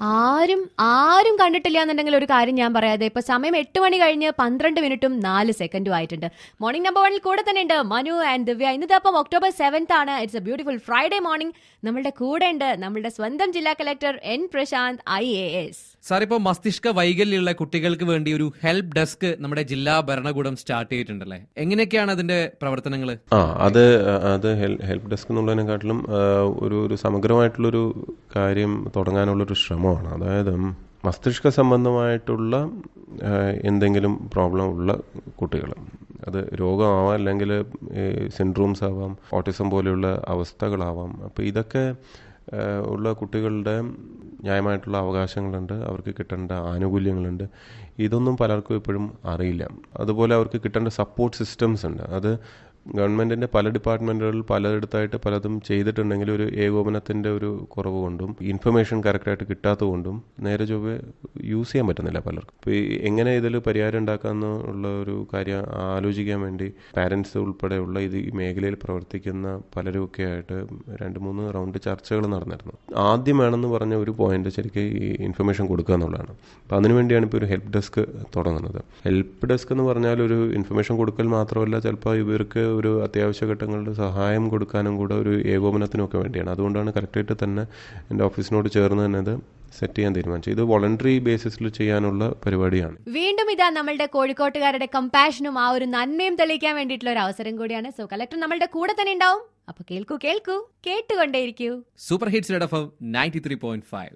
ആരും ആരും കണ്ടിട്ടില്ല എന്നുണ്ടെങ്കിൽ ഒരു കാര്യം ഞാൻ പറയാതെ ഇപ്പൊ സമയം എട്ട് മണി കഴിഞ്ഞ് പന്ത്രണ്ട് മിനിറ്റും നാല് സെക്കൻഡും ആയിട്ടുണ്ട് മോർണിംഗ് നമ്പർ വണ്ണിൽ കൂടെ തന്നെ ഉണ്ട് മനു ആൻഡ് ദിവ്യ ഇന്നത്തെ അപ്പം ഒക്ടോബർ സെവൻത്ത് ആണ് it's a beautiful Friday morning നമ്മളുടെ കൂടെ ഉണ്ട് നമ്മളുടെ സ്വന്തം ജില്ലാ collector N Prashanth I A S sir ഇപ്പോൾ മസ്തിഷ്ക വൈകല്യമുള്ള കുട്ടികൾക്ക് വേണ്ടി ഒരു ഹെൽപ്പ് ഡെസ്ക് നമ്മുടെ ജില്ലാ ഭരണകൂടം സ്റ്റാർട്ട് ചെയ്തിട്ടുണ്ടല്ലേ എങ്ങനെയൊക്കെയാണ് അതിന്റെ പ്രവർത്തനങ്ങൾ ആ അത് അത് ഹെൽപ്പ് ഡെസ്ക് എന്നുള്ളതിനെക്കാട്ടിലും ആ, ഒരു ഒരു സമഗ്രമായിട്ടുള്ളൊരു കാര്യം തുടങ്ങാനുള്ളൊരു ശ്രമമാണ് അതായത് മസ്തിഷ്ക സംബന്ധമായിട്ടുള്ള ആ, എന്തെങ്കിലും പ്രോബ്ലം ഉള്ള കുട്ടികൾ അത് രോഗമാവാം അല്ലെങ്കിൽ സിൻഡ്രോംസ് ആവാം ഓട്ടിസം പോലെയുള്ള അവസ്ഥകളാവാം അപ്പോൾ ഇതൊക്കെ ആ, ഉള്ള കുട്ടികളുടെ ന്യായമായിട്ടുള്ള അവകാശങ്ങളുണ്ട് അവർക്ക് കിട്ടേണ്ട ആനുകൂല്യങ്ങളുണ്ട് ഇതൊന്നും പലർക്കും ഇപ്പോഴും അറിയില്ല അതുപോലെ അവർക്ക് കിട്ടേണ്ട സപ്പോർട്ട് സിസ്റ്റംസ് ഉണ്ട് അത് ഗവൺമെന്റിന്റെ പല ഡിപ്പാർട്ട്മെന്റുകളിൽ പലയിടത്തായിട്ട് പലതും ചെയ്തിട്ടുണ്ടെങ്കിൽ ഒരു ഏകോപനത്തിന്റെ ഒരു കുറവ് കൊണ്ടും ഇൻഫർമേഷൻ കറക്റ്റായിട്ട് കിട്ടാത്തത് കൊണ്ടും നേരെ ചൊവ്വെ യൂസ് ചെയ്യാൻ പറ്റുന്നില്ല പലർക്കും ഇപ്പോൾ എങ്ങനെ ഇതിൽ പരിഹാരം ഉണ്ടാക്കാമെന്നുള്ള ഒരു കാര്യം ആലോചിക്കാൻ വേണ്ടി പാരൻസ് ഉൾപ്പെടെയുള്ള ഇത് ഈ മേഖലയിൽ പ്രവർത്തിക്കുന്ന പലരുമൊക്കെ ആയിട്ട് രണ്ട് മൂന്ന് റൗണ്ട് ചർച്ചകൾ നടന്നിരുന്നു ആദ്യം വേണമെന്ന് പറഞ്ഞ ഒരു പോയിന്റ് ശരിക്കും ഈ ഇൻഫർമേഷൻ കൊടുക്കുക എന്നുള്ളതാണ് അപ്പോൾ അതിനുവേണ്ടിയാണ് ഇപ്പോൾ ഒരു ഹെൽപ്പ് ഡെസ്ക് തുടങ്ങുന്നത് ഹെൽപ്പ് ഡെസ്ക് എന്ന് പറഞ്ഞാൽ ഒരു ഇൻഫർമേഷൻ കൊടുക്കൽ മാത്രമല്ല ചിലപ്പോൾ ഇവർക്ക് ഒരു അത്യാവശ്യ ഘട്ടങ്ങളിൽ സഹായം കൊടുക്കാനും കൂടെ ഒരു ഏകോപനത്തിനും ഒക്കെ വേണ്ടിയാണ് അതുകൊണ്ടാണ് കറക്റ്റായിട്ട് തന്നെ എൻ്റെ ഓഫീസിനോട് ചേർന്ന് തന്നെ ഇത് സെറ്റ് ചെയ്യാൻ തീരുമാനിച്ചു ഇത് വോളണ്ടറി ബേസിസിൽ ചെയ്യാനുള്ള പരിപാടിയാണ് വീണ്ടും ഇതാ നമ്മളുടെ കോഴിക്കോട്ടുകാരുടെ കമ്പാഷനും ആ ഒരു നന്മയും തെളിയിക്കാൻ വേണ്ടിയിട്ടുള്ള ഒരു അവസരം കൂടിയാണ് സോ കളക്ടർ നമ്മളുടെ കൂടെ തന്നെ ഉണ്ടാവും അപ്പൊ കേൾക്കൂ കേൾക്കൂ കേട്ടുകൊണ്ടേയിരിക്കൂ super hits ninety three point five